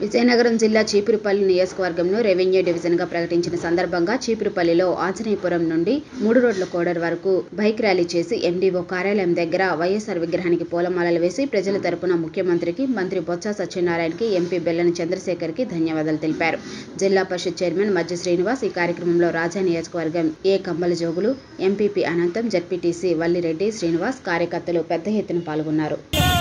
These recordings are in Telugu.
విజయనగరం జిల్లా చీపురుపల్లి నియోజకవర్గంను రెవెన్యూ డివిజన్గా ప్రకటించిన సందర్భంగా చీపురుపల్లిలో ఆంజనేయపురం నుండి మూడు రోడ్ల కోడర్ వరకు బైక్ ర్యాలీ చేసి ఎండీఓ కార్యాలయం దగ్గర వైఎస్ఆర్ విగ్రహానికి పూలమాలలు వేసి ప్రజల తరపున ముఖ్యమంత్రికి మంత్రి బొత్స సత్యనారాయణకి ఎంపీ బెల్లని చంద్రశేఖర్కి ధన్యవాదాలు తెలిపారు జిల్లా పరిషత్ చైర్మన్ మధ్య శ్రీనివాస్ ఈ కార్యక్రమంలో రాజా నియోజకవర్గం ఏ కమ్మల జోగులు ఎంపీపీ అనంతం జడ్పీటీసీ వల్లిరెడ్డి శ్రీనివాస్ కార్యకర్తలు పెద్ద ఎత్తున పాల్గొన్నారు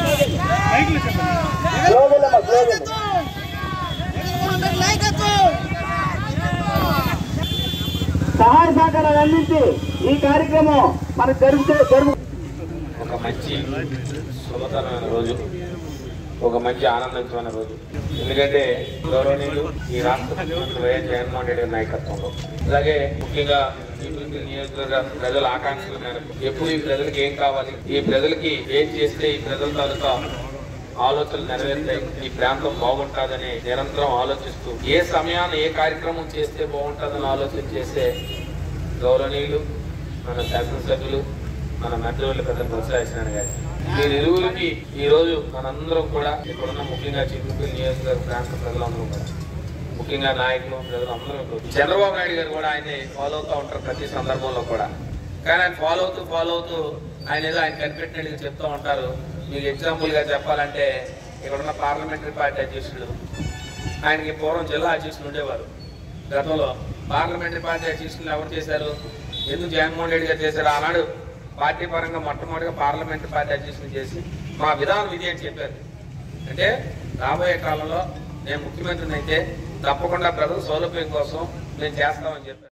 సహాయ సహకారాలు అందించి ఈ కార్యక్రమం మనకు జరుగుతూ జరుగు ఒక మంచి శుభతరమైన రోజు ఒక మంచి ఆనందించమైన రోజు ఎందుకంటే గౌరవనీయులు ఈ రాష్ట్ర ముఖ్యమంత్రి వైఎస్ జగన్మోహన్ రెడ్డి గారి నాయకత్వంలో అలాగే ముఖ్యంగా ఈ పిలుపు నియోజకవర్గ ప్రజల ఆకాంక్షల మేరకు ఎప్పుడు ఈ ప్రజలకు ఏం కావాలి ఈ ప్రజలకి ఏం చేస్తే ఈ ప్రజల తాలూకా ఆలోచనలు నెరవేరుతాయి ఈ ప్రాంతం బాగుంటుందని నిరంతరం ఆలోచిస్తూ ఏ సమయాన్ని ఏ కార్యక్రమం చేస్తే బాగుంటుందని ఆలోచన చేసే గౌరవనీయులు మన శాసనసభ్యులు మన మంత్రివర్యులు పెద్ద ప్రోత్సహిస్తున్నారు గారు మీరు ఇరువురికి ఈ రోజు మనందరం కూడా ఇక్కడున్న ముఖ్యంగా చిత్తూరు నియోజకవర్గ ప్రాంత ప్రజలందరూ కూడా ముఖ్యంగా నాయకులు ప్రజలు అందరూ ఇప్పుడు చంద్రబాబు నాయుడు గారు కూడా ఆయన్ని ఫాలో అవుతూ ఉంటారు ప్రతి సందర్భంలో కూడా కానీ ఆయన ఫాలో అవుతూ ఫాలో అవుతూ ఆయన ఏదో ఆయన కనిపెట్టినట్టుగా చెప్తూ ఉంటారు మీకు ఎగ్జాంపుల్ గా చెప్పాలంటే ఇక్కడున్న పార్లమెంటరీ పార్టీ అధ్యక్షుడు ఆయనకి పూర్వం జిల్లా అధ్యక్షులు ఉండేవారు గతంలో పార్లమెంటరీ పార్టీ అధ్యక్షులు ఎవరు చేశారు ఎందుకు జగన్మోహన్ రెడ్డి గారు చేశారు ఆనాడు పార్టీ పరంగా మొట్టమొదటిగా పార్లమెంటరీ పార్టీ అధ్యక్షులు చేసి మా విధానం ఇది అని చెప్పారు అంటే రాబోయే కాలంలో నేను ముఖ్యమంత్రిని అయితే తప్పకుండా ప్రజల సౌలభ్యం కోసం నేను చేస్తామని చెప్పారు